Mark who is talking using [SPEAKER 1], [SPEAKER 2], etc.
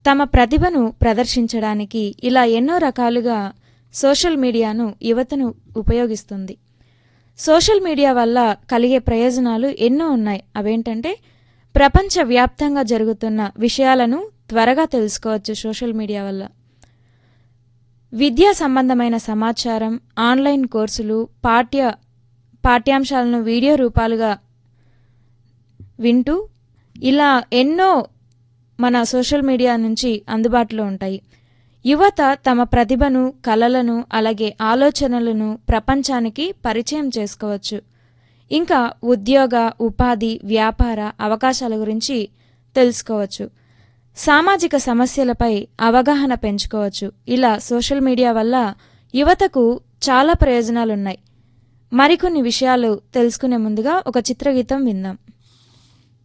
[SPEAKER 1] తమ ప్రతిభను ప్రదర్శించడానికి ఇలా ఎన్నో రకాలుగా సోషల్ మీడియాను యువతను ఉపయోగిస్తుంది సోషల్ మీడియా వల్ల కలిగే ప్రయోజనాలు ఎన్నో ఉన్నాయి అవేంటంటే ప్రపంచవ్యాప్తంగా జరుగుతున్న విషయాలను త్వరగా తెలుసుకోవచ్చు సోషల్ మీడియా వల్ల విద్యా సంబంధమైన సమాచారం ఆన్లైన్ కోర్సులు పాఠ్య పాఠ్యాంశాలను వీడియో రూపాలుగా వింటూ ఇలా ఎన్నో మన సోషల్ మీడియా నుంచి అందుబాటులో ఉంటాయి యువత తమ ప్రతిభను కళలను అలాగే ఆలోచనలను ప్రపంచానికి పరిచయం చేసుకోవచ్చు ఇంకా ఉద్యోగ ఉపాధి వ్యాపార అవకాశాల గురించి తెలుసుకోవచ్చు సామాజిక సమస్యలపై అవగాహన పెంచుకోవచ్చు ఇలా సోషల్ మీడియా వల్ల యువతకు చాలా ప్రయోజనాలున్నాయి మరికొన్ని విషయాలు తెలుసుకునే ముందుగా ఒక చిత్రగీతం విందాం